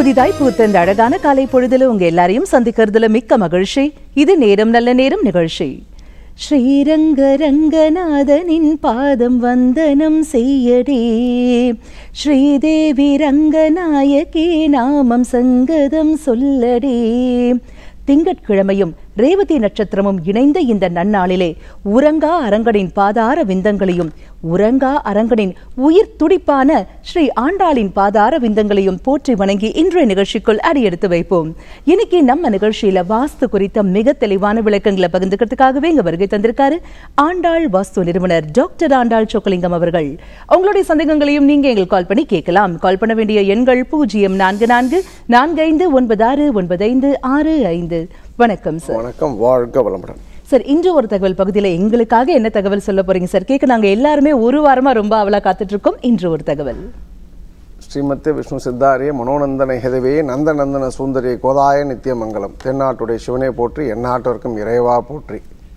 புதிதாய் பூத்த இந்த அழகான காலை பொழுதுல உங்க எல்லாரையும் சந்திக்கிறதுல மிக்க மகிழ்ச்சி இது நேரம் நல்ல நேரம் நிகழ்ச்சி ஸ்ரீரங்க ரங்கநாதனின் பாதம் வந்தனம் செய்யடே ஸ்ரீதேவி ரங்கநாயகி நாமம் சங்கதம் சொல்லடே திங்கட்கிழமையும் ரேவதி நட்சத்திரமும் இணைந்த இந்த நன்னாளிலே உறங்கா அரங்கனின் பாதார விந்தங்களையும் உறங்கா அரங்கனின் உயிர் துடிப்பான ஸ்ரீ ஆண்டாளின் பாதார விந்தங்களையும் போற்றி வணங்கி இன்றைய நிகழ்ச்சிக்குள் அடியெடுத்து வைப்போம் இன்னைக்கு நம்ம நிகழ்ச்சியில வாஸ்து குறித்த மிக தெளிவான விளக்கங்களை பகிர்ந்துக்கிறதுக்காகவே இங்க வருகை தந்திருக்காரு ஆண்டாள் வாஸ்து நிறுவனர் டாக்டர் ஆண்டாள் சொக்கலிங்கம் அவர்கள் உங்களுடைய சந்தேகங்களையும் நீங்க எங்களுக்கு கால் பண்ணி கேட்கலாம் கால் பண்ண வேண்டிய எண்கள் பூஜ்ஜியம் நான்கு நான்கு நான்கு ஐந்து ஒன்பது ஆறு ஒன்பது ஐந்து ஆறு ஐந்து வணக்கம் சார் வணக்கம் வாழ்க வளமுடன் சார் இன்று ஒரு தகவல் பகுதியில எங்களுக்காக என்ன தகவல் சொல்ல போறீங்க சார் கேட்க நாங்க எல்லாருமே ஒரு வாரமா ரொம்ப அவலா காத்துட்டு இருக்கோம் இன்று ஒரு தகவல் ஸ்ரீமத்தே விஷ்ணு சித்தாரிய மனோநந்தன ஹெதவே நந்த நந்தன சுந்தரி கோதாய நித்தியமங்கலம் தென்னாட்டுடைய சிவனை போற்றி எந்நாட்டவர்க்கும் இறைவா போற்றி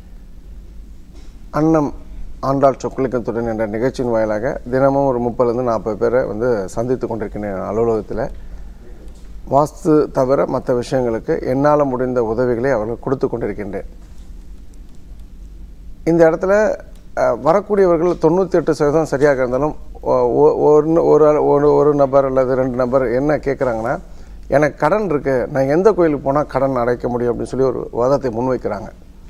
அன்னம் ஆண்டாள் சொக்கலிக்கத்துடன் என்ற நிகழ்ச்சியின் வாயிலாக தினமும் ஒரு முப்பதுலேருந்து நாற்பது பேரை வந்து சந்தித்து கொண்டிருக்கின்றேன் அலுவலகத்தில் வாஸ்து தவிர மற்ற விஷயங்களுக்கு என்னால் முடிந்த உதவிகளை அவர்கள் கொடுத்து கொண்டிருக்கின்றேன் இந்த இடத்துல அஹ், வரக்கூடியவர்கள் தொண்ணூற்றி எட்டு சதவீதம் சரியாக இருந்தாலும் ஒ- ஒ- ஒரு ஒரு ஆள்- ஒரு ஒரு நபர் அல்லது ரெண்டு நபர் என்ன கேட்குறாங்கன்னா எனக்கு கடன் இருக்குது நான் எந்த கோயிலுக்கு போனால் கடன் அடைக்க முடியும் அப்படின்னு சொல்லி ஒரு வாதத்தை முன்வைக்கிறாங்க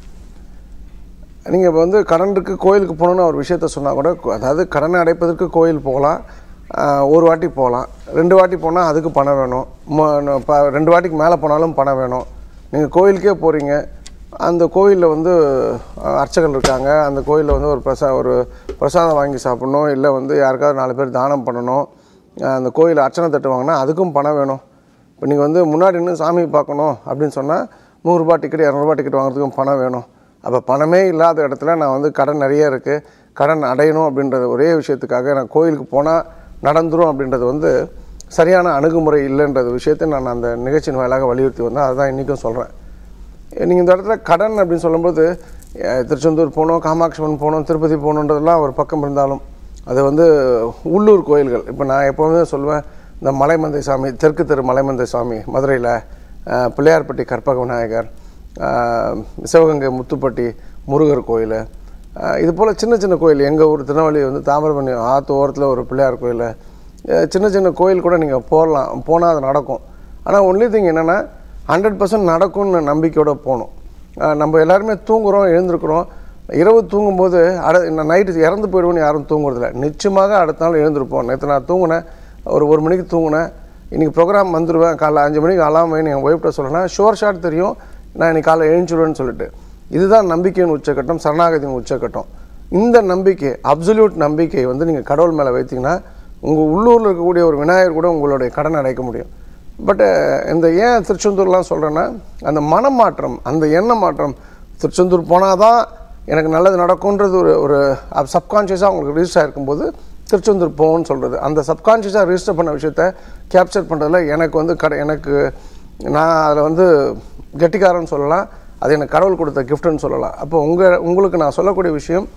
நீங்கள் இப்போ வந்து கடன் இருக்கு கோயிலுக்கு போகணுன்னு ஒரு விஷயத்த சொன்னால் கூட கொ- அதாவது கடனை அடைப்பதற்கு கோயில் போகலாம் ஆஹ், ஒரு வாட்டி போகலாம் ரெண்டு வாட்டி போனால் அதுக்கு பணம் வேணும் ம- ந- ப ரெண்டு வாட்டிக்கு மேலே போனாலும் பணம் வேணும் நீங்கள் கோயிலுக்கே போகிறீங்க அந்த கோயிலில் வந்து அஹ், அர்ச்சகர்கள் இருக்காங்க அந்த கோயிலில் வந்து ஒரு பிரசா ஒரு பிரசாதம் வாங்கி சாப்பிடணும் இல்லை வந்து யாருக்காவது நாலு பேர் தானம் பண்ணணும் அஹ், அந்த கோயில் அர்ச்சனை தட்டு வாங்கினா அதுக்கும் பணம் வேணும் இப்போ நீங்கள் வந்து முன்னாடி நின்று சாமி பார்க்கணும் அப்படின்னு சொன்னால் நூறுரூபா டிக்கெட் இரநூறுபா டிக்கெட் வாங்குறதுக்கும் பணம் வேணும் அப்போ பணமே இல்லாத இடத்துல நான் வந்து கடன் நிறைய இருக்குது கடன் அடையணும் அப்படின்றது ஒரே விஷயத்துக்காக நான் கோயிலுக்கு போனால் நடந்துரும் அப்படின்றது வந்து சரியான அணுகுமுறை இல்லைன்றது விஷயத்தை நான் அந்த நிகழ்ச்சியின் வாயிலாக வலியுறுத்தி வந்தேன் அதுதான் இன்றைக்கும் சொல்கிறேன் நீங்கள் இந்த இடத்துல கடன் அப்படின்னு சொல்லும்போது அஹ், திருச்செந்தூர் போகணும் காமாட்சிமன் போகணும் திருப்பதி போகணுன்றதெல்லாம் ஒரு பக்கம் இருந்தாலும் அது வந்து உள்ளூர் கோயில்கள் இப்போ நான் எப்போவுமே சொல்லுவேன் இந்த மலைமந்தை சாமி தெற்கு தெரு மலைமந்தை சாமி மதுரையில் அஹ், பிள்ளையார்பட்டி கற்பக விநாயகர் அஹ், சிவகங்கை முத்துப்பட்டி முருகர் கோயில் அஹ், இது போல் சின்ன சின்ன கோயில் எங்கள் ஊர் திருநெல்வேலி வந்து தாமிரபரணி ஆற்று ஓரத்தில் ஒரு பிள்ளையார் கோயில் அஹ், சின்ன சின்ன கோயில் கூட நீங்கள் போடலாம் போனால் அது நடக்கும் ஆனால் ஒன்லி திங் என்னென்னா ஹண்ட்ரட் பர்சன்ட் நடக்கும்னு நம்பிக்கையோட போகணும் அஹ் நம்ம எல்லாருமே தூங்குறோம் எழுந்திருக்கிறோம் இரவு தூங்கும்போது அட நான் நைட்டு இறந்து போயிடுவோன்னு யாரும் தூங்குறதில்ல நிச்சயமாக அடுத்த நாள் எழுந்திருப்போம் நேற்று நான் தூங்கினேன் ஒரு ஒரு மணிக்கு தூங்கினேன் இன்றைக்கி ப்ரோக்ராம் வந்துடுவேன் காலைல அஞ்சு மணிக்கு அலாம் வேணும் என் ஒய்ஃப்ட்ட சொல்லணும்னா ஷோர் ஷாட் தெரியும் நான் இன்னைக்கு காலைல எழுந்துடுவேன்னு சொல்லிட்டு இதுதான் நம்பிக்கையின் உச்சக்கட்டம் சரணாகதியின் உச்சக்கட்டம் இந்த நம்பிக்கை அப்சல்யூட் நம்பிக்கை வந்து நீங்கள் கடவுள் மேலே வைத்தீங்கன்னா உங்கள் உள்ளூரில் இருக்கக்கூடிய ஒரு விநாயகர் கூட உங்களுடைய கடன் அடைக்க முடியும் பட்டு இந்த ஏன் திருச்செந்தூர்லாம் சொல்கிறேன்னா அந்த மனமாற்றம் அந்த எண்ண மாற்றம் திருச்செந்தூர் போனால் தான் எனக்கு நல்லது நடக்கும்ன்றது ஒரு ஒரு சப்கான்ஷியஸாக உங்களுக்கு ரிஜிஸ்டர் ஆகிருக்கும்போது திருச்செந்தூர் போகணும்னு சொல்கிறது அந்த சப்கான்ஷியஸாக ரிஜிஸ்டர் பண்ண விஷயத்த கேப்சர் பண்ணுறதுல எனக்கு வந்து கடை எனக்கு நான் அதில் வந்து கெட்டிக்காரன்னு சொல்லலாம் அது எனக்கு கடவுள் கொடுத்த கிஃப்ட்னு சொல்லலாம் அப்போ உங்கள் உங்களுக்கு நான் சொல்லக்கூடிய விஷயம்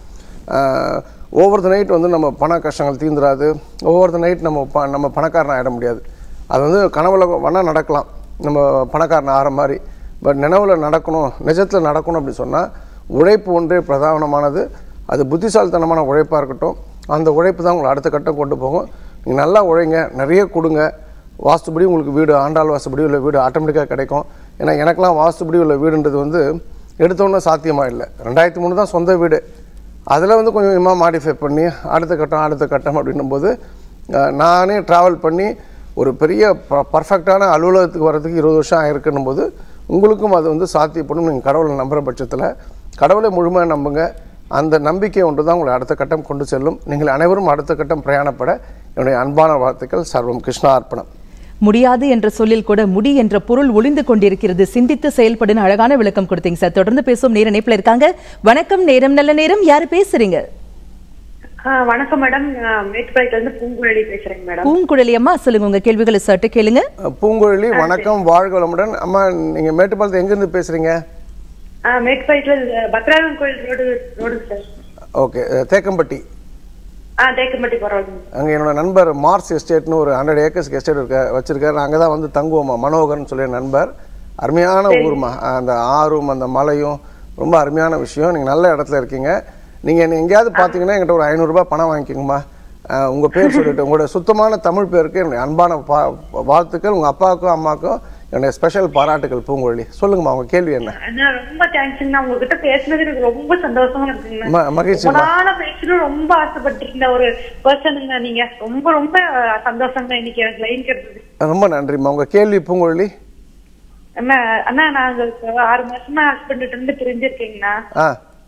ஓவர் த நைட் வந்து நம்ம பண கஷ்டங்கள் தீந்துராது ஓவர் த நைட் நம்ம ப நம்ம பணக்காரன் ஆகிட முடியாது அது வந்து கனவுல வேணால் நடக்கலாம் நம்ம பணக்காரன் ஆகிற மாதிரி பட் நினைவுல நடக்கணும் நிஜத்தில் நடக்கணும் அப்படின்னு சொன்னால் உழைப்பு ஒன்றே பிரதானமானது அது புத்திசாலித்தனமான உழைப்பாக இருக்கட்டும் அந்த உழைப்பு தான் உங்களை அடுத்த கட்டம் கொண்டு போகும் நீங்கள் நல்லா உழைங்க நிறைய கொடுங்க வாஸ்துபடி உங்களுக்கு வீடு ஆண்டாள் வாஸ்துபடி உள்ள வீடு ஆட்டோமேட்டிக்காக கிடைக்கும் ஏன்னா எனக்கெல்லாம் வாஸ்துபடி உள்ள வீடுன்றது வந்து எடுத்தோன்னே சாத்தியமாக இல்லை ரெண்டாயிரத்தி மூணு தான் சொந்த வீடு அதில் வந்து கொஞ்சம் கொஞ்சமாக மாடிஃபை பண்ணி அடுத்த கட்டம் அடுத்த கட்டம் அப்படின்னும் போது அஹ், நானே ட்ராவல் பண்ணி ஒரு பெரிய ப பர்ஃபெக்டான அலுவலகத்துக்கு வர்றதுக்கு இருபது வருஷம் ஆயிருக்குன்னும் போது உங்களுக்கும் அது வந்து சாத்தியப்படும் நீங்கள் கடவுளை நம்புகிற பட்சத்தில் கடவுளை முழுமையாக நம்புங்க அந்த நம்பிக்கை ஒன்று தான் உங்களை அடுத்த கட்டம் கொண்டு செல்லும் நீங்கள் அனைவரும் அடுத்த கட்டம் பிரயாணப்பட என்னுடைய அன்பான வாழ்த்துக்கள் சர்வம் கிருஷ்ணா அர்ப்பணம் முடியாது என்ற சொல்லில் கூட முடி என்ற பொருள் ஒளிந்து கொண்டிருக்கிறது சிந்தித்து செயல்படுன்னு அழகான விளக்கம் கொடுத்தீங்க சார் தொடர்ந்து பேசும் நேர இணைப்புல இருக்காங்க வணக்கம் நேரம் நல்ல நேரம் யாரு பேசுறீங்க ஆ, வணக்கம் மேடம் நான் மேட்டுப்பாளையத்துல இருந்து பூங்குழலி பேசுறேங்க மேடம் பூங்குழலி அம்மா சொல்லுங்க உங்க கேள்விகளை சட்டு கேளுங்க அஹ், பூங்குழலி வணக்கம் வாழ்க வளமுடன் அம்மா நீங்கள் மேட்டுப்பாளத்து எங்கேருந்து பேசுகிறீங்க ஆ, மேட்டுப்பாளையத்துல பத்ராகம் கோயில் ரோடு ரோடு சார் ஓகே அஹ், தேக்கம்பட்டி ஆ தேக்கம்பட்டி பரவாயில்ல அங்கே என்னோட நண்பர் மார்ஸ் எஸ்டேட்னு ஒரு ஹண்ட்ரட் ஏக்கர்ஸ்க்கு எஸ்டேட் இருக்க வச்சிருக்காரு அங்கே தான் வந்து தங்குவோம்மா மனோகர்னு சொல்லி நண்பர் அருமையான ஊர்மா அந்த ஆறும் அந்த மலையும் ரொம்ப அருமையான விஷயம் நீங்கள் நல்ல இடத்துல இருக்கீங்க நீங்கள் என்னை எங்கேயாவது பார்த்தீங்கன்னா என்கிட்ட ஒரு ஐநூறுரூபா பணம் வாங்கிக்கோங்கம்மா அஹ், உங்க பேர் சொல்லிட்டு உங்களோட சுத்தமான தமிழ் பேருக்கு என்னுடைய அன்பான பா வாழ்த்துக்கள் உங்கள் அப்பாவுக்கும் அம்மாவுக்கும் என்னுடைய ஸ்பெஷல் பாராட்டுகள் பூங்கொழி சொல்லுங்கம்மா உங்கள் கேள்வி என்ன அண்ணா ரொம்ப தேங்க்ஸ்ங்கண்ணா உங்ககிட்ட பேசுனது எனக்கு ரொம்ப சந்தோஷமா இருக்குங்கண்ணா ம- மகிழ்ச்சிம்மா ரொம்ப நாளா பேசணும் ரொம்ப ஆசைப்பட்டு இருந்த ஒரு பர்சனுங்க நீங்க ரொம்ப ரொம்ப சந்தோஷங்க இன்னைக்கு எனக்கு லைன் கிடைச்சது ரொம்ப நன்றிம்மா உங்கள் கேள்வி பூங்கொழி அண்ணா அண்ணா நாங்க இப்ப ஆறு மாசமா ஹஸ்பண்ட் இருந்து பிரிஞ்சிருக்கீங்கண்ணா ஆ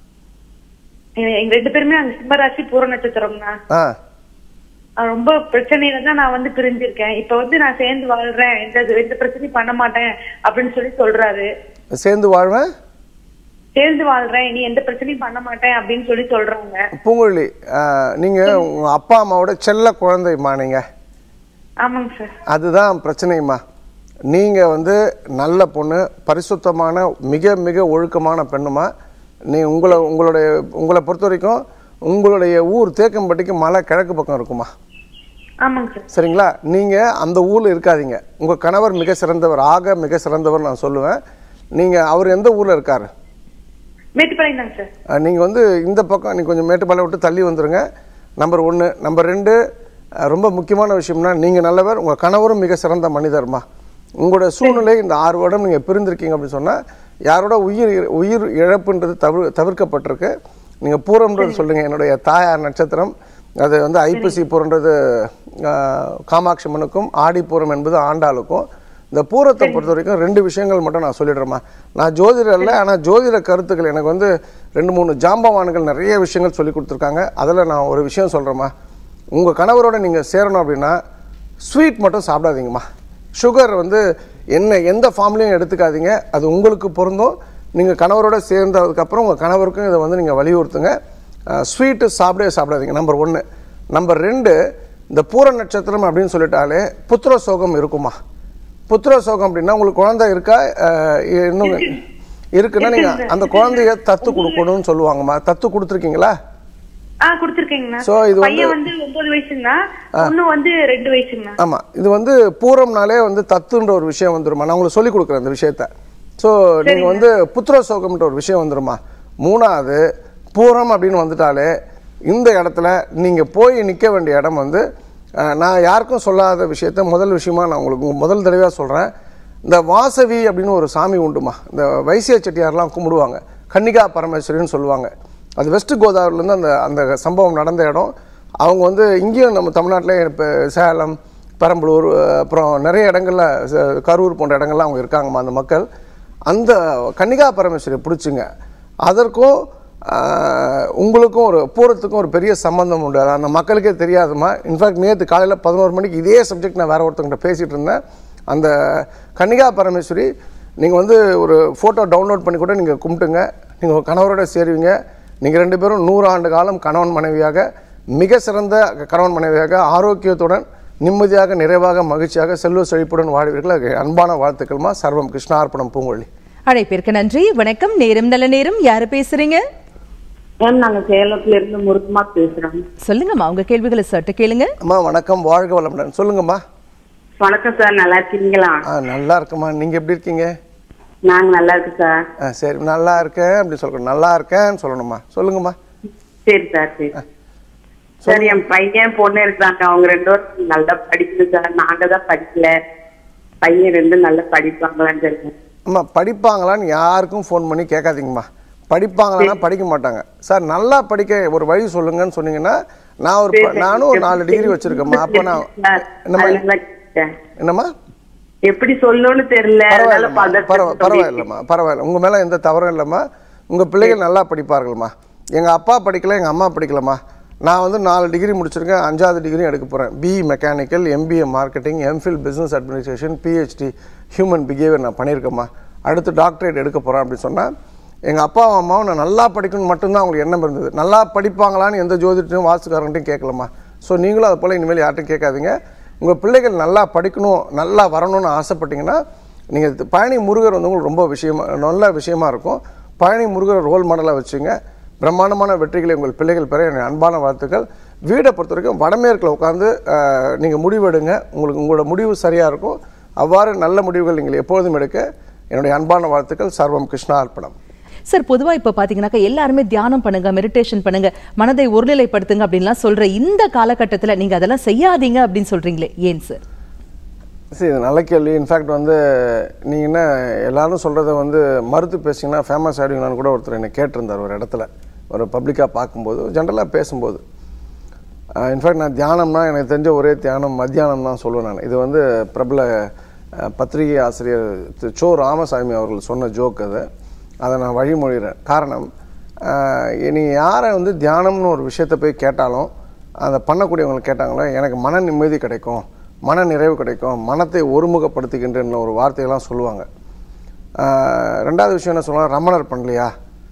எங்க எங்க ரெண்டு பேருமே அங்க சிம்மராசி பூர நட்சத்திரம்ண்ணா ஆ அஹ் ரொம்ப பிரச்சனையில தான் நான் வந்து பிரிஞ்சிருக்கேன் இப்ப வந்து நான் சேர்ந்து வாழ்றேன் எந்த எந்த பிரச்சனையும் பண்ண மாட்டேன் அப்படின்னு சொல்லி சொல்றாரு சேர்ந்து வாழ்வேன் சேர்ந்து வாழ்றேன் இனி எந்த பிரச்சனையும் பண்ண மாட்டேன் அப்படின்னு சொல்லி சொல்றாங்க பூங்கொழி ஆஹ், நீங்க உங்க அப்பா அம்மாவோட செல்ல குழந்தைம்மா நீங்க ஆமாங்க சார் அதுதான் பிரச்சனைம்மா நீங்க வந்து நல்ல பொண்ணு பரிசுத்தமான மிக மிக ஒழுக்கமான பெண்ணுமா நீ உங்களை உங்களுடைய உங்களை பொறுத்த வரைக்கும் உங்களுடைய ஊர் தேக்கம்பட்டிக்கு மலை கிழக்கு பக்கம் இருக்குமா ஆமாங்க சார் சரிங்களா நீங்க அந்த ஊர்ல இருக்காதீங்க உங்க கணவர் மிக சிறந்தவர் ஆக மிக சிறந்தவர் நான் சொல்லுவேன் நீங்க அவர் எந்த ஊர்ல இருக்காரு மேட்டுப்பாளையம் தாங்க சார் அஹ் நீங்க வந்து இந்த பக்கம் நீங்க கொஞ்சம் மேட்டுப்பாளையம் விட்டு தள்ளி வந்துருங்க நம்பர் ஒன்று நம்பர் ரெண்டு அஹ் ரொம்ப முக்கியமான விஷயம்னா நீங்க நல்லவர் உங்க கணவரும் மிக சிறந்த மனிதர்மா உங்களோட சூழ்நிலை இந்த ஆறு வருடம் நீங்க பிரிந்திருக்கீங்க அப்படின்னு சொன்னா யாரோட உயிர் இ- உயிர் இழப்புன்றது தவிர தவிர்க்கப்பட்டிருக்கு நீங்க பூரம்ன்றது சொல்லுங்க என்னுடைய தாயார் நட்சத்திரம் அது வந்து ஐப்பசி பூரன்றது அஹ், காமாட்சி அம்மனுக்கும் ஆடிப்பூரம் என்பது ஆண்டாளுக்கும் இந்த பூரத்தை பொறுத்த வரைக்கும் ரெண்டு விஷயங்கள் மட்டும் நான் சொல்லிடுறேம்மா நான் ஜோதிடர் இல்லை ஆனால் ஜோதிட கருத்துக்கள் எனக்கு வந்து ரெண்டு மூணு ஜாம்பவான்கள் நிறைய விஷயங்கள் சொல்லி கொடுத்துருக்காங்க அதில் நான் ஒரு விஷயம் சொல்கிறேம்மா உங்கள் கணவரோட நீங்கள் சேரணும் அப்படின்னா ஸ்வீட் மட்டும் சாப்பிடாதீங்கம்மா சுகர் வந்து என்ன எந்த ஃபார்ம்லையும் எடுத்துக்காதீங்க அது உங்களுக்கு பொருந்தும் நீங்கள் கணவரோட சேர்ந்ததுக்கப்புறம் உங்கள் கணவருக்கும் இதை வந்து நீங்கள் வலியுறுத்துங்க ஸ்வீட்டு சாப்பிடவே சாப்பிடாதீங்க நம்பர் ஒன்று நம்பர் ரெண்டு இந்த பூர நட்சத்திரம் அப்படின்னு சொல்லிட்டாலே புத்திர சோகம் இருக்குமா புத்திர சோகம் அப்படின்னா உங்களுக்கு குழந்தை இருக்கா அஹ், இன்னும் இருக்குன்னா நீங்க அந்த குழந்தைய தத்து கொடுக்கணும்னு சொல்லுவாங்கம்மா தத்து கொடுத்துருக்கீங்களா ஆ குடுத்திருக்கீங்கண்ணா So, இது வந்து- பையன் வந்து ஒன்பது வயசுங்கண்ணா பொண்ணு வந்து ரெண்டு வயசுங்கண்ணா ஆமா இது வந்து பூரம்னாலே வந்து தத்துன்ற ஒரு விஷயம் வந்துருமா நான் உங்களுக்கு சொல்லி கொடுக்குறேன் இந்த விஷயத்த ஸோ நீங்க வந்து புத்திர சோகம்ன்ற ஒரு விஷயம் வந்துருமா மூணாவது பூரம் அப்படின்னு வந்துட்டாலே இந்த இடத்துல நீங்க போய் நிக்க வேண்டிய இடம் வந்து அஹ், நான் யாருக்கும் சொல்லாத விஷயத்த முதல் விஷயமா நான் உங்களுக்கு முதல் தடவையாக சொல்றேன் இந்த வாசவி அப்படின்னு ஒரு சாமி உண்டுமா இந்த வைசிய செட்டியார்லாம் கும்பிடுவாங்க கன்னிகா பரமேஸ்வரின்னு சொல்லுவாங்க அது வெஸ்ட் கோதாவரிலேருந்து அந்த அந்த சம்பவம் நடந்த இடம் அவங்க வந்து இங்கேயும் நம்ம தமிழ்நாட்டில் இப்போ சேலம் பெரம்பலூர் அஹ், அப்புறம் நிறைய இடங்கள்ல ச- கரூர் போன்ற இடங்கள்ல அவங்க இருக்காங்கம்மா அந்த மக்கள் அந்த கன்னிகா பரமேஸ்வரி பிடிச்சிங்க அதற்கும் ஆஹ், உங்களுக்கும் ஒரு பூரத்துக்கும் ஒரு பெரிய சம்பந்தம் உண்டு அது அந்த மக்களுக்கே தெரியாதுமா இன்ஃபேக்ட் நேற்று காலையில் பதினோரு மணிக்கு இதே சப்ஜெக்ட் நான் வேற ஒருத்தவங்கிட்ட பேசிகிட்டு இருந்தேன் அந்த கன்னிகா பரமேஸ்வரி நீங்கள் வந்து ஒரு ஃபோட்டோ டவுன்லோட் பண்ணி கூட நீங்கள் கும்பிட்டுங்க நீங்கள் உங்கள் கணவரோட சேருவீங்க நீங்கள் ரெண்டு பேரும் நூறு ஆண்டு காலம் கணவன் மனைவியாக மிக சிறந்த கணவன் மனைவியாக ஆரோக்கியத்துடன் நிம்மதியாக நிறைவாக மகிழ்ச்சியாக செல்வ செழிப்புடன் வாழ்வீர்கள் அதுக்கு அன்பான வாழ்த்துக்கள்மா சர்வம் கிருஷ்ணார்ப்பணம் பூங்கொழி அழைப்பிற்கு நன்றி வணக்கம் நேரம் நல்ல நேரம் யாரு பேசுறீங்க மேம் நாங்க சேலத்துல இருந்து முருகமா பேசுறோம் சொல்லுங்கம்மா உங்க கேள்விகளை சட்டு கேளுங்க அம்மா வணக்கம் வாழ்க வளமுடன் சொல்லுங்கம்மா வணக்கம் சார் நல்லா இருக்கீங்களா ஆ நல்லா இருக்கம்மா நீங்கள் எப்படி இருக்கீங்க நாங்க நல்லா இருக்கு சார் ஆ சரி நல்லா இருக்கேன் அப்படி சொல்லணும் நல்லா இருக்கேன்னு சொல்லணும்மா சொல்லுங்கம்மா சரி சார் சரி சார் என் பையன் பொண்ணு இருக்காங்க அவங்க ரெண்டு பேரும் நல்லா படிக்கணும் சார் நாங்க தான் படிக்கல பையன் ரெண்டும் நல்லா படிப்பாங்களான்னு தெரியும் அம்மா படிப்பாங்களான்னு யாருக்கும் ஃபோன் பண்ணி கேட்காதீங்கம்மா படிப்பாங்களான்னா படிக்க மாட்டாங்க சார் நல்லா படிக்க ஒரு வழி சொல்லுங்கன்னு சொன்னீங்கன்னா நான் ஒரு ப- நானும் ஒரு நாலு டிகிரி வச்சிருக்கேம்மா அப்போ நான் சார், என்னம்மா அதனால கேட்டேன். என்னம்மா எப்படி சொல்லணும்னு தெரியல அதனால பரவாயில்லம்மா பதட்டத்துல பரவா பரவாயில்லம்மா பரவாயில்ல உங்க மேல எந்த தவறும் இல்லைம்மா உங்க பிள்ளைகள் நல்லா படிப்பார்கள்மா எங்க அப்பா படிக்கல எங்க அம்மா படிக்கலம்மா நான் வந்து நாலு டிகிரி முடிச்சிருக்கேன் அஞ்சாவது டிகிரி எடுக்க போறேன் BE mechanical MBA marketing MPhil business administration PhD human behaviour நான் பண்ணியிருக்கேம்மா அடுத்து டாக்டரேட் எடுக்க போறேன் அப்படின்னு சொன்னா எங்க அப்பாவும் அம்மாவும் நான் நல்லா படிக்கணும்னு மட்டும்தான் அவங்களுக்கு எண்ணம் இருந்தது நல்லா படிப்பாங்களான்னு எந்த ஜோதிடத்தையும் வாசுக்காரன்ட்டையும் கேட்கலம்மா ஸோ நீங்களும் அது போல இனிமேல் யார்ட்டும் கேட்காதீங்க உங்க பிள்ளைகள் நல்லா படிக்கணும் நல்லா வரணும்னு ஆசைப்பட்டீங்கன்னா நீங்கள் பழனி முருகர் வந்து உங்களுக்கு ரொம்ப விஷயமா நல்ல விஷயமா இருக்கும் பழனி முருகர் ரோல் மாடலாக வச்சுங்க பிரம்மாண்டமான வெற்றிகளை உங்கள் பிள்ளைகள் பெற என்னுடைய அன்பான வாழ்த்துக்கள் வீடை பொறுத்த வரைக்கும் வடமேற்கில் உட்காந்து நீங்கள் முடிவெடுங்க உங்களுக்கு உங்களோட முடிவு சரியாக இருக்கும் அவ்வாறு நல்ல முடிவுகள் நீங்கள் எப்பொழுதும் எடுக்க என்னுடைய அன்பான வாழ்த்துக்கள் சர்வம் கிருஷ்ணா அர்ப்பணம் சார் பொதுவா இப்ப பாத்தீங்கன்னாக்கா எல்லாருமே தியானம் பண்ணுங்க மெடிடேஷன் பண்ணுங்க மனதை ஒருநிலைப்படுத்துங்க அப்படின்லாம் சொல்ற இந்த காலகட்டத்துல நீங்க அதெல்லாம் செய்யாதீங்க அப்படின்னு சொல்றீங்களே ஏன் சார் சரி இது நல்ல கேள்வி இன்ஃபேக்ட் வந்து நீங்கள் என்ன எல்லாரும் சொல்கிறத வந்து மறுத்து பேசிங்கன்னா ஃபேமஸ் ஆகிடுவீங்களான்னு கூட ஒருத்தர் என்னை கேட்டிருந்தார் ஒரு இடத்துல ஒரு பப்ளிக்காக பார்க்கும்போது ஜென்ரலாக பேசும்போது இன்ஃபேக்ட் நான் தியானம்னா எனக்கு தெரிஞ்ச ஒரே தியானம் மத்தியானம் தான் சொல்லுவேன் நான் இது வந்து பிரபல அஹ், பத்திரிகை ஆசிரியர் திரு சோ ராமசாமி அவர்கள் சொன்ன ஜோக் அது அதை நான் வழிமொழிகிறேன் காரணம் அஹ், நீ யாரை வந்து தியானம்னு ஒரு விஷயத்தை போய் கேட்டாலும் அதை பண்ணக்கூடியவங்களை கேட்டாங்களோ எனக்கு மன நிம்மதி கிடைக்கும் மன நிறைவு கிடைக்கும் மனத்தை ஒருமுகப்படுத்துகின்றன ஒரு வார்த்தையெல்லாம் சொல்லுவாங்க ஆஹ் ரெண்டாவது விஷயம் என்ன சொல்லுவாங்க ரமணர் பண்ணலையா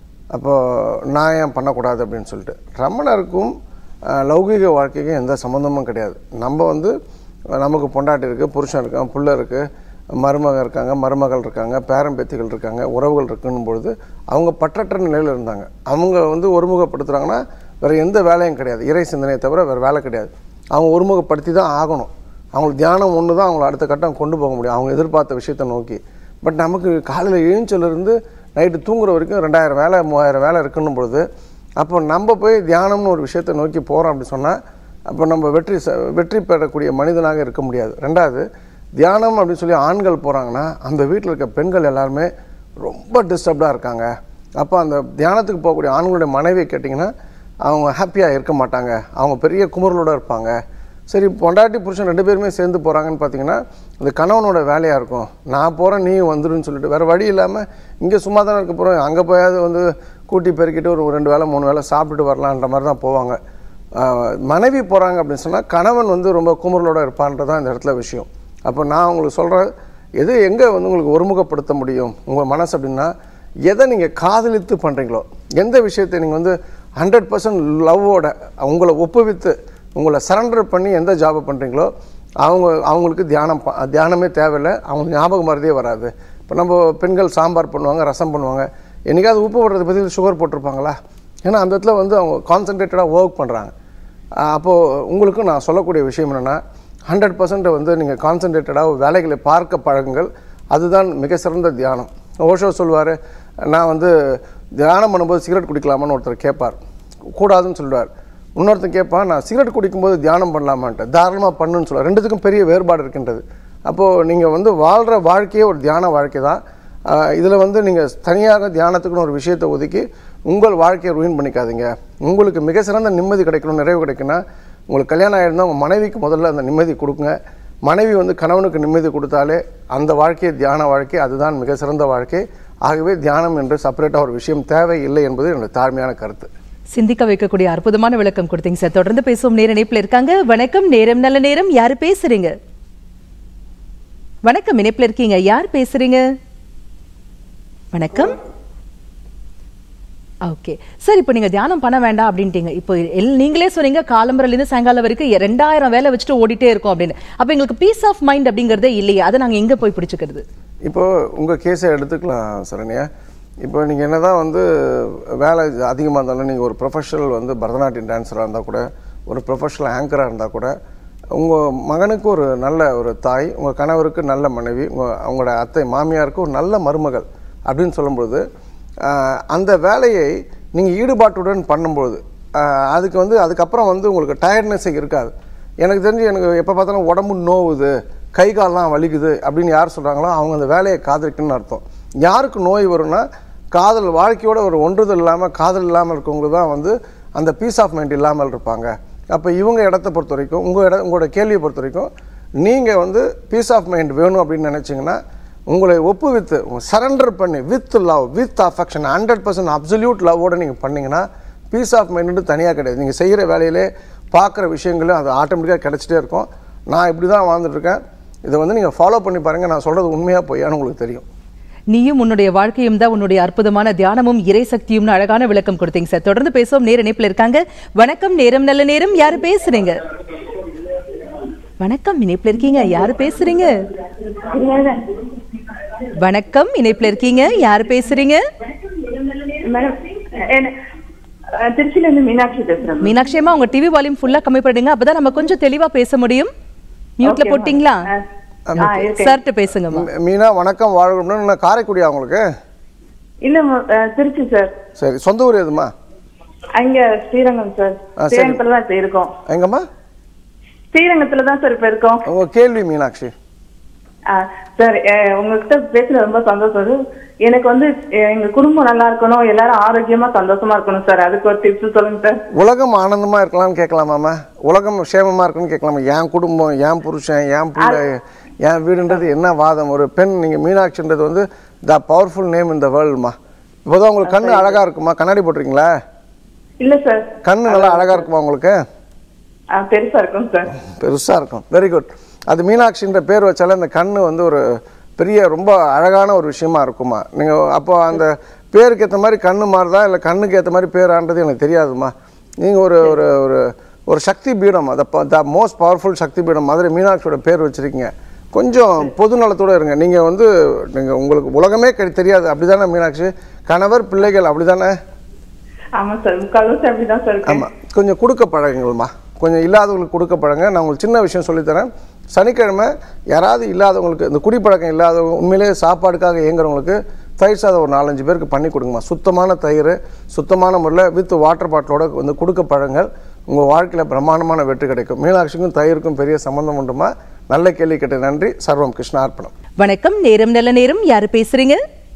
அப்போது நான் ஏன் பண்ணக்கூடாது அப்படின்னு சொல்லிட்டு ரமணருக்கும் ஆஹ் லௌகிக வாழ்க்கைக்கும் எந்த சம்மந்தமும் கிடையாது நம்ம வந்து நமக்கு பொண்டாட்டி இருக்குது புருஷன் இருக்கான் புள்ள இருக்குது மருமகன் இருக்காங்க மருமகள் இருக்காங்க பேரம்பேத்திகள் இருக்காங்க உறவுகள் இருக்குன்னும் பொழுது அவங்க பற்றற்ற நிலையில் இருந்தாங்க அவங்க வந்து ஒருமுகப்படுத்துகிறாங்கன்னா வேறு எந்த வேலையும் கிடையாது இறை சிந்தனையை தவிர வேறு வேலை கிடையாது அவங்க ஒருமுகப்படுத்தி தான் ஆகணும் அவங்களுக்கு தியானம் ஒன்று தான் அவங்கள அடுத்த கட்டம் கொண்டு போக முடியும் அவங்க எதிர்பார்த்த விஷயத்தை நோக்கி பட் நமக்கு காலையில் எழுந்திலிருந்து நைட்டு தூங்குற வரைக்கும் ரெண்டாயிரம் வேலை மூவாயிரம் வேலை இருக்குன்னும் பொழுது அப்போ நம்ம போய் தியானம்னு ஒரு விஷயத்தை நோக்கி போகிறோம் அப்படி சொன்னால் அப்போ நம்ம வெற்றி ச- வெற்றி பெறக்கூடிய மனிதனாக இருக்க முடியாது ரெண்டாவது தியானம் அப்படின்னு சொல்லி ஆண்கள் போகிறாங்கன்னா அந்த வீட்டில் இருக்க பெண்கள் எல்லாருமே ரொம்ப டிஸ்டர்ப்டாக இருக்காங்க அப்போ அந்த தியானத்துக்கு போகக்கூடிய ஆண்களுடைய மனைவியை கேட்டிங்கன்னா அவங்க ஹாப்பியாக இருக்க மாட்டாங்க அவங்க பெரிய குமுறலோட இருப்பாங்க சரி பொண்டாட்டி புருஷன் ரெண்டு பேருமே சேர்ந்து போகிறாங்கன்னு பார்த்தீங்கன்னா அது கணவனோட வேலையாக இருக்கும் நான் போகிறேன் நீயும் வந்துருன்னு சொல்லிட்டு வேறு வழி இல்லாமல் இங்கே சும்மா தானே இருக்க போகிறோம் அங்கே போயாவது வந்து கூட்டி பெருக்கிட்டு ஒரு ரெண்டு வேளை மூணு வேளை சாப்பிட்டுட்டு வரலான்ற மாதிரி தான் போவாங்க ஆஹ் மனைவி போகிறாங்க அப்படின்னு சொன்னால் கணவன் வந்து ரொம்ப குமுறலோட இருப்பான்றது தான் இந்த இடத்துல விஷயம் அப்போ நான் உங்களுக்கு சொல்கிறேன் எது எங்கே வந்து உங்களுக்கு ஒருமுகப்படுத்த முடியும் உங்கள் மனசு அப்படின்னா எதை நீங்கள் காதலித்து பண்ணுறீங்களோ எந்த விஷயத்தை நீங்கள் வந்து ஹண்ட்ரட் பர்சன்ட் லவ்வோட உங்களை ஒப்புவித்து உங்களை சரண்டர் பண்ணி எந்த ஜாபை பண்ணுறீங்களோ அவங்க அவங்களுக்கு தியானம் ப- தியானமே தேவையில்லை அவங்க ஞாபகம் மறதியே வராது இப்போ நம்ம பெண்கள் சாம்பார் பண்ணுவாங்க ரசம் பண்ணுவாங்க என்னைக்காவது உப்பு போடுறது பதில் சுகர் போட்டிருப்பாங்களா ஏன்னா அந்த இடத்துல வந்து அவங்க கான்சன்ட்ரேட்டடாக ஒர்க் பண்ணுறாங்க அப்போது உங்களுக்கும் நான் சொல்லக்கூடிய விஷயம் என்னென்னா ஹண்ட்ரட் பர்சன்ட் வந்து நீங்கள் கான்சன்ட்ரேட்டடாக வேலைகளை பார்க்க பழகுங்கள் அதுதான் மிக சிறந்த தியானம் ஓஷோ சொல்லுவார் நான் வந்து தியானம் பண்ணும்போது சிகரெட் குடிக்கலாமான்னு ஒருத்தர் கேட்பார் கூடாதுன்னு சொல்லுவார் இன்னொருத்தன் கேட்பான் நான் சிகரெட் குடிக்கும்போது தியானம் பண்ணலாமான்ட்டு தாராளமாக பண்ணுன்னு சொல்லுவார் ரெண்டுத்துக்கும் பெரிய வேறுபாடு இருக்கின்றது அப்போது நீங்கள் வந்து வாழ்கிற வாழ்க்கையே ஒரு தியான வாழ்க்கை தான் இதில் வந்து நீங்கள் தனியாக தியானத்துக்குன்னு ஒரு விஷயத்தை ஒதுக்கி உங்கள் வாழ்க்கையை ruin பண்ணிக்காதீங்க உங்களுக்கு மிக சிறந்த நிம்மதி கிடைக்கணும் நிறைவு கிடைக்குன்னா உங்களுக்கு கல்யாணம் ஆகிருந்தால் உங்கள் மனைவிக்கு முதல்ல அந்த நிம்மதி கொடுங்க மனைவி வந்து கணவனுக்கு நிம்மதி கொடுத்தாலே அந்த வாழ்க்கையை தியான வாழ்க்கை அதுதான் மிக சிறந்த வாழ்க்கை ஆகவே தியானம் என்று செப்பரேட்டாக ஒரு விஷயம் தேவையில்லை என்பது என்னுடைய தாழ்மையான கருத்து சிந்திக்க வைக்கக்கூடிய அற்புதமான விளக்கம் கொடுத்தீங்க சார் தொடர்ந்து பேசுவோம் நேர இணைப்புல இருக்காங்க வணக்கம் நேரம் நல்ல நேரம் யாரு பேசுறீங்க வணக்கம் இணைப்புல இருக்கீங்க யார் பேசுறீங்க வணக்கம் ஓகே சார் இப்போ நீங்க தியானம் பண்ண வேண்டாம் அப்படின்ட்டீங்க இப்போ எல் நீங்களே சொன்னீங்க காலம்பரில இருந்து சாயங்காலம் வரைக்கும் ரெண்டாயிரம் வேலை வச்சுட்டு ஓடிட்டே இருக்கோம் அப்படின்னு அப்ப எங்களுக்கு பீஸ் ஆஃப் மைண்ட் அப்படிங்கறதே இல்லையே அதை நாங்க எங்க போய் பிடிச்சுக்கிறது இப்போ உங்கள் கேஸை எடுத்துக்கலாம் சரண்யா இப்போ நீங்கள் என்னதான் வந்து வேலை அதிகமாக இருந்தாலும் நீங்கள் ஒரு ப்ரொஃபஷனல் வந்து பரதநாட்டியம் டான்ஸராக இருந்தால் கூட ஒரு ப்ரொஃபஷனல் ஆங்கராக இருந்தால் கூட உங்கள் மகனுக்கு ஒரு நல்ல ஒரு தாய் உங்கள் கணவருக்கு நல்ல மனைவி உங்கள் அவங்களோட அத்தை மாமியாருக்கு ஒரு நல்ல மருமகள் அப்படின்னு சொல்லும்போது ஆஹ், அந்த வேலையை நீங்கள் ஈடுபாட்டுடன் பண்ணும்போது ஆஹ், அதுக்கு வந்து அதுக்கப்புறம் வந்து உங்களுக்கு டயர்ட்னஸ் இருக்காது எனக்கு தெரிஞ்சு எனக்கு எப்போ பார்த்தாலும் உடம்பு நோவுது கை கால்லாம் வலிக்குது அப்படின்னு யார் சொல்கிறாங்களோ அவங்க அந்த வேலையை காதலிக்கணும்னு அர்த்தம் யாருக்கு நோய் வரும்னா காதல் வாழ்க்கையோட ஒரு ஒன்றுதல் இல்லாமல் காதல் இல்லாமல் இருக்கவங்களுக்கு தான் வந்து அந்த பீஸ் ஆஃப் மைண்ட் இல்லாமல் இருப்பாங்க அப்போ இவங்க இடத்த பொறுத்த வரைக்கும் உங்கள் இட உங்களோட கேள்வியை பொறுத்த வரைக்கும் நீங்கள் வந்து பீஸ் ஆஃப் மைண்ட் வேணும் அப்படின்னு நினச்சிங்கன்னா உங்களை ஒப்புவித்து சரண்டர் பண்ணி with love with affection hundred percent absolute லவ்வோட நீங்கள் பண்ணீங்கன்னா பீஸ் ஆஃப் மைண்டு தனியாக கிடையாது நீங்கள் செய்கிற வேலையிலே பார்க்குற விஷயங்களும் அது ஆட்டோமேட்டிக்காக கிடச்சிட்டே இருக்கும் நான் இப்படி தான் வாழ்ந்துட்டுருக்கேன் இதை வந்து நீங்கள் ஃபாலோ பண்ணி பாருங்கள் நான் சொல்கிறது உண்மையாக பொய்யான்னு உங்களுக்கு தெரியும் நீயும் உன்னுடைய வாழ்க்கையும் தான் உன்னுடைய அற்புதமான தியானமும் இறை சக்தியும்னு அழகான விளக்கம் கொடுத்தீங்க சார் தொடர்ந்து பேசுவோம் நேர இணைப்புல இருக்காங்க வணக்கம் நேரம் நல்ல நேரம் யாரு பேசுறீங்க வணக்கம் இணைப்புல இருக்கீங்க யாரு பேசுறீங்க வணக்கம் இணைப்புல இருக்கீங்க யாரு பேசுறீங்க மேடம் என்ன- அஹ், திருச்சியில இருந்து மீனாட்சி பேசுறேன் மீனாட்சி அம்மா உங்க டிவி வால்யூம் ஃபுல்லா கம்மி பண்ணிடுங்க அப்பதான் நம்ம கொஞ்சம் தெளிவா பேச முடியும் மியூட்ல Okay, போட்டீங்களா ma'am. ஆ, இருக்கேன். சார்ட்ட பேசுங்கம்மா மீ- மீனா வணக்கம் வாழ்க்கணும் நான் காரைக்குடியா உங்களுக்கு இல்ல ம- அஹ், திருச்சி சார் சரி சொந்த ஊர் எதுமா அங்க ஸ்ரீரங்கம் சார் ஆ, சரி. ஸ்ரீரங்கத்துல தான் இப்ப இருக்கோம் எங்கம்மா ஸ்ரீரங்கத்துல தான் சார் இப்ப இருக்கோம் உங்க கேள்வி மீனாட்சி ஆ, சார் அஹ், உங்ககிட்ட பேசுறது ரொம்ப சந்தோஷம் சார். எனக்கு வந்து அஹ், எங்க குடும்பம் நல்லா இருக்கணும் எல்லாரும் ஆரோக்கியமா சந்தோஷமா இருக்கணும் சார் அதுக்கு ஒரு டிப்ஸ் சொல்லுங்க சார் உலகம் ஆனந்தமா இருக்கலாம்னு கேட்கலாமாம்மா உலகம் க்ஷேமமா இருக்குன்னு கேட்கலாமா என் குடும்பம் என் புருஷன் என் பிள்ளை என் வீடுன்றது என்ன வாதம் ஒரு பெண் நீங்க மீனாட்சின்றது வந்து த பவர்ஃபுல் நேம் இந்த வேர்ல்டுமா இப்போதான் உங்களுக்கு கண்ணு அழகா இருக்குமா கண்ணாடி போட்டிருக்கீங்களா இல்ல சார் கண்ணு நல்லா அழகா இருக்குமா உங்களுக்கு ஆ, பெருசா இருக்கும் சார் பெருசா இருக்கும் வெரி குட் அது மீனாட்சின்ற பேர் வச்சாலே அந்த கண்ணு வந்து ஒரு பெரிய ரொம்ப அழகான ஒரு விஷயமா இருக்குமா நீங்க அப்போ அந்த பேருக்கு ஏற்ற மாதிரி கண்ணு மாறுதா இல்லை கண்ணுக்கு ஏற்ற மாதிரி பேரான்றது எனக்கு தெரியாதுமா நீங்க ஒரு ஒரு ஒரு ஒரு சக்தி பீடம் அதை த மோஸ்ட் பவர்ஃபுல் சக்தி பீடம் மாதிரி மீனாட்சியோட பேர் வச்சிருக்கீங்க கொஞ்சம் பொது நலத்தோட இருங்க நீங்க வந்து நீங்க உங்களுக்கு உலகமே கெ- தெரியாது அப்படிதானே மீனாட்சி கணவர் பிள்ளைகள் அப்படிதானே ஆமா சார் முக்கால்வாசி அப்படிதான் சார் இருக்கேன் ஆமாம் கொஞ்சம் கொடுக்க பழகுங்கள்மா கொஞ்சம் இல்லாதவங்களுக்கு கொடுக்க பழங்க நான் உங்களுக்கு சின்ன விஷயம் சொல்லித்தரேன் சனிக்கிழமை யாராவது இல்லாதவங்களுக்கு இந்த குடிப்பழக்கம் இல்லாதவங்க உண்மையிலேயே சாப்பாடுக்காக இயங்குறவங்களுக்கு தயிர் சாதம் ஒரு நாலஞ்சு பேருக்கு பண்ணி கொடுங்கம்மா சுத்தமான தயிர் சுத்தமான முறையில் வித் வாட்டர் பாட்டிலோட வந்து கொடுக்க பழங்கள் உங்கள் வாழ்க்கையில் பிரம்மாண்டமான வெற்றி கிடைக்கும் மீனாட்சிக்கும் தயிருக்கும் பெரிய சம்பந்தம் உண்டுமா நல்ல கேள்வி கேட்ட நன்றி சர்வம் கிருஷ்ணார்ப்பணம் வணக்கம் நேரம் நல்ல நேரம் யாரு பேசுறீங்க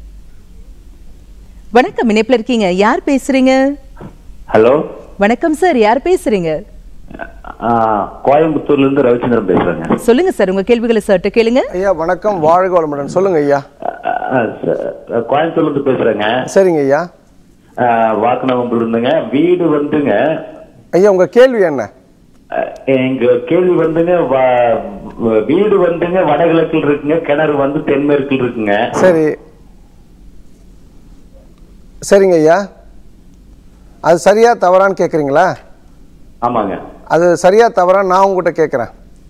வணக்கம் இணைப்புல இருக்கீங்க யார் பேசுறீங்க ஹலோ வணக்கம் சார் யார் பேசுறீங்க ஆ, கோயம்புத்தூர்ல இருந்து ரவிச்சந்திரன் பேசுறேங்க சொல்லுங்க சார் உங்க கேள்விகளை சார்ட்ட கேளுங்க ஐயா வணக்கம் வாழ்க வளமுடன் சொல்லுங்க ஐயா ஆ, ஆ, ச- கோயம்புத்தூர்ல இருந்து பேசுறேங்க சரிங்க ஐயா ஆ, வாக்குநகம்புல இருந்துங்க வீடு வந்துங்க ஐயா உங்கள் கேள்வி என்ன ஆ, எங்க கேள்வி வந்துங்க வ- வ- வீடு வந்துங்க வடகிழக்கில் இருக்குங்க கிணறு வந்து தென்மேற்கில் இருக்குங்க சரி சரிங்க ஐயா அது சரியா தவறான்னு கேட்குறீங்களா ஆமாங்க அது சரியா தவறான்னு நான் உங்ககிட்ட கேட்குறேன்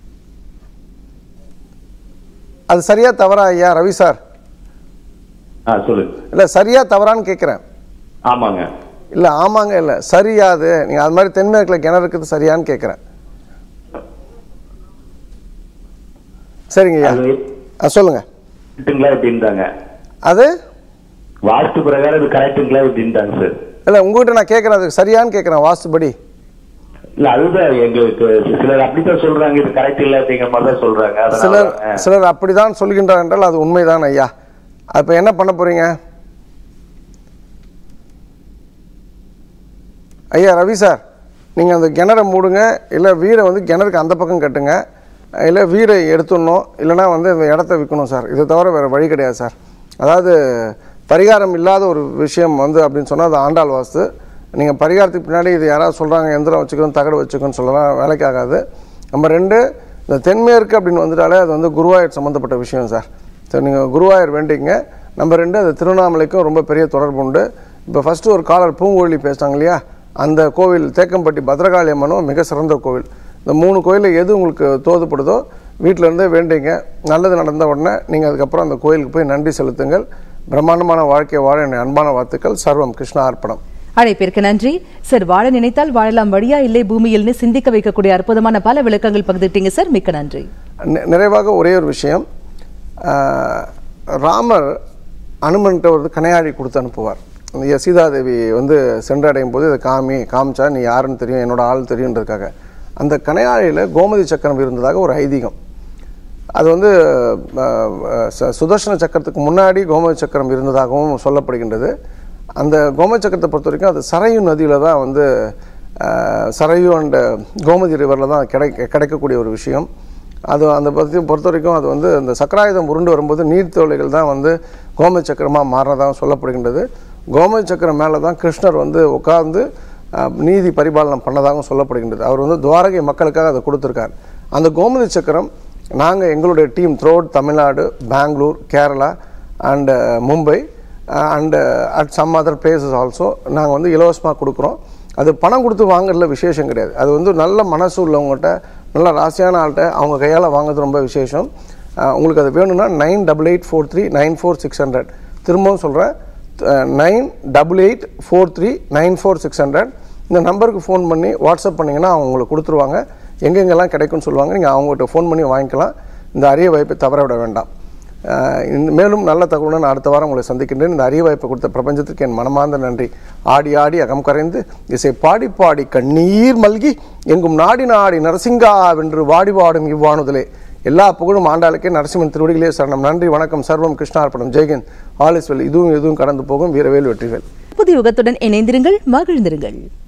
அது சரியா தவறா ஐயா ரவி சார் ஆ சொல்லுங்க இல்லை சரியா தவறான்னு கேட்குறேன் ஆமாங்க இல்லை ஆமாங்க இல்லை சரியாது நீங்கள் அது மாதிரி தென்மேற்கில் கிணறு இருக்குது சரியான்னு கேட்குறேன் சரிங்க ஐயா அது ஆ சொல்லுங்க கரெக்டுங்களா எப்படின்றாங்க அது வாஸ்து பிரகாரம் இது கரெக்டுங்களா எப்படின்றாங்க சார் இல்லை உங்ககிட்ட நான் கேட்குறேன் அது சரியான்னு கேட்குறேன் வாஸ்துபடி இல்ல அதுதான் எங்களுக்கு சிலர் அப்படித்தான் சொல்றாங்க இது கரெக்ட் இல்ல அப்படிங்கிற மாதிரி தான் சொல்றாங்க சிலர் அதனால சிலர் அப்படிதான் சொல்கின்றார் என்றால் அது உண்மைதான் ஐயா அப்ப என்ன பண்ண போறீங்க ஐயா ரவி சார் நீங்க அந்த கிணறை மூடுங்க இல்ல வீடை வந்து கிணறுக்கு அந்த பக்கம் கட்டுங்க இல்ல வீடை எடுத்துடணும் இல்லைன்னா வந்து இந்த இடத்த விற்கணும் சார் இதை தவிர வேற வழி கிடையாது சார் அதாவது பரிகாரம் இல்லாத ஒரு விஷயம் வந்து அப்படின்னு சொன்னா அது ஆண்டாள் வாஸ்து நீங்க பரிகாரத்துக்கு பின்னாடி இது யாராவது சொல்றாங்க எந்திரம் வச்சுக்கணும் தகடு வச்சுக்கணும்னு சொல்லலாம் வேலைக்கு ஆகாது நம்ம ரெண்டு இந்த தென்மேற்கு அப்படின்னு வந்துட்டாலே அது வந்து குருவாயூர் சம்மந்தப்பட்ட விஷயம் சார் சரி நீங்கள் குருவாயூர் வேண்டிங்க நம்ம ரெண்டு அது திருவண்ணாமலைக்கும் ரொம்ப பெரிய தொடர்பு உண்டு இப்போ ஃபஸ்ட்டு ஒரு காலர் பூங்கோழி பேசினாங்க இல்லையா அந்த கோவில் தேக்கம்பட்டி பத்ரகாளி அம்மனும் மிக சிறந்த கோவில் இந்த மூணு கோயிலில் எது உங்களுக்கு தோதுப்படுதோ வீட்டில் இருந்தே வேண்டிங்க நல்லது நடந்த உடனே நீங்கள் அதுக்கப்புறம் அந்த கோயிலுக்கு போய் நன்றி செலுத்துங்கள் பிரம்மாண்டமான வாழ்க்கையை வாழ என் அன்பான வாழ்த்துக்கள் சர்வம் கிருஷ்ண அர்ப்பணம் அழைப்பிற்கு நன்றி சார் வாழ நினைத்தால் வாழலாம் வழியா இல்லை பூமியில்னு சிந்திக்க வைக்கக்கூடிய அற்புதமான பல விளக்கங்கள் பகிர்ந்துட்டீங்க சார் மிக்க நன்றி நி- நிறைவாக ஒரே ஒரு விஷயம் ஆஹ், ராமர் அனுமன்கிட்ட ஒரு கனையாழி கொடுத்து அனுப்புவார் இந்த சீதாதேவி வந்து சென்றடையும் போது இதை காமி காமிச்சா நீ யாருன்னு தெரியும் என்னோட ஆள் தெரியுன்றதுக்காக அந்த கனையாழியில் கோமதி சக்கரம் இருந்ததாக ஒரு ஐதீகம் அது வந்து அஹ், ச- சுதர்சன சக்கரத்துக்கு முன்னாடி கோமதி சக்கரம் இருந்ததாகவும் சொல்லப்படுகின்றது அந்த கோமதி சக்கரத்தை பொறுத்த வரைக்கும் அது சரையு நதியில் தான் வந்து அஹ், சரையு அண்ட் கோமதி ரிவரில் தான் கிடைக்க கிடைக்கக்கூடிய ஒரு விஷயம் அது அந்த பற்றி பொறுத்த வரைக்கும் அது வந்து அந்த சக்கராயுதம் உருண்டு வரும்போது நீர்த்தோலைகள் தான் வந்து கோமதி சக்கரமாக மாறினதாக சொல்லப்படுகின்றது கோமதி சக்கரம் மேலே தான் கிருஷ்ணர் வந்து உட்கார்ந்து அஹ், நீதி பரிபாலனம் பண்ணதாகவும் சொல்லப்படுகின்றது அவர் வந்து துவாரகை மக்களுக்காக அதை கொடுத்துருக்கார் அந்த கோமதி சக்கரம் நாங்கள் எங்களுடைய team throughout Tamil Nadu Bangalore Kerala and Mumbai and at some other places also நாங்கள் வந்து இலவசமாக கொடுக்குறோம் அது பணம் கொடுத்து வாங்குறதுல விசேஷம் கிடையாது அது வந்து நல்ல மனசு உள்ளவங்ககிட்ட நல்ல ராசியான ஆள்கிட்ட அவங்க கையால் வாங்குறது ரொம்ப விசேஷம் அஹ், உங்களுக்கு அது வேணும்னா nine double eight four three nine four six hundred திரும்பவும் சொல்கிறேன் nine double eight four three nine four six hundred இந்த நம்பருக்கு ஃபோன் பண்ணி வாட்ஸ்அப் பண்ணிங்கன்னா அவங்க உங்களுக்கு கொடுத்துருவாங்க எங்கெங்கெல்லாம் கிடைக்கும்னு சொல்லுவாங்க நீங்கள் அவங்ககிட்ட ஃபோன் பண்ணி வாங்கிக்கலாம் இந்த அரிய வாய்ப்பை தவற விட வேண்டாம் அஹ் இந்த மேலும் நல்ல தகவலுடன் நான் அடுத்த வாரம் உங்களை சந்திக்கின்றேன் இந்த அரிய வாய்ப்பை கொடுத்த பிரபஞ்சத்திற்கு என் மனமார்ந்த நன்றி ஆடி ஆடி அகம் கரைந்து இசை பாடி பாடி கண்ணீர் மல்கி எங்கும் நாடி நாடி நரசிங்கா வென்று வாடி வாடும் இவ்வாணுதலே எல்லா புகழும் ஆண்டாளுக்கே நரசிம்மன் திருவடிகளே சரணம் நன்றி வணக்கம் சர்வம் கிருஷ்ணார்ப்பணம் ஜெயகன் ஆலிஸ்வெல் இதுவும் எதுவும் கடந்து போகும் வீரவேல் வெற்றிவேல் புது யுகத்துடன் இணைந்திருங்கள் மகிழ்ந்திருங்கள்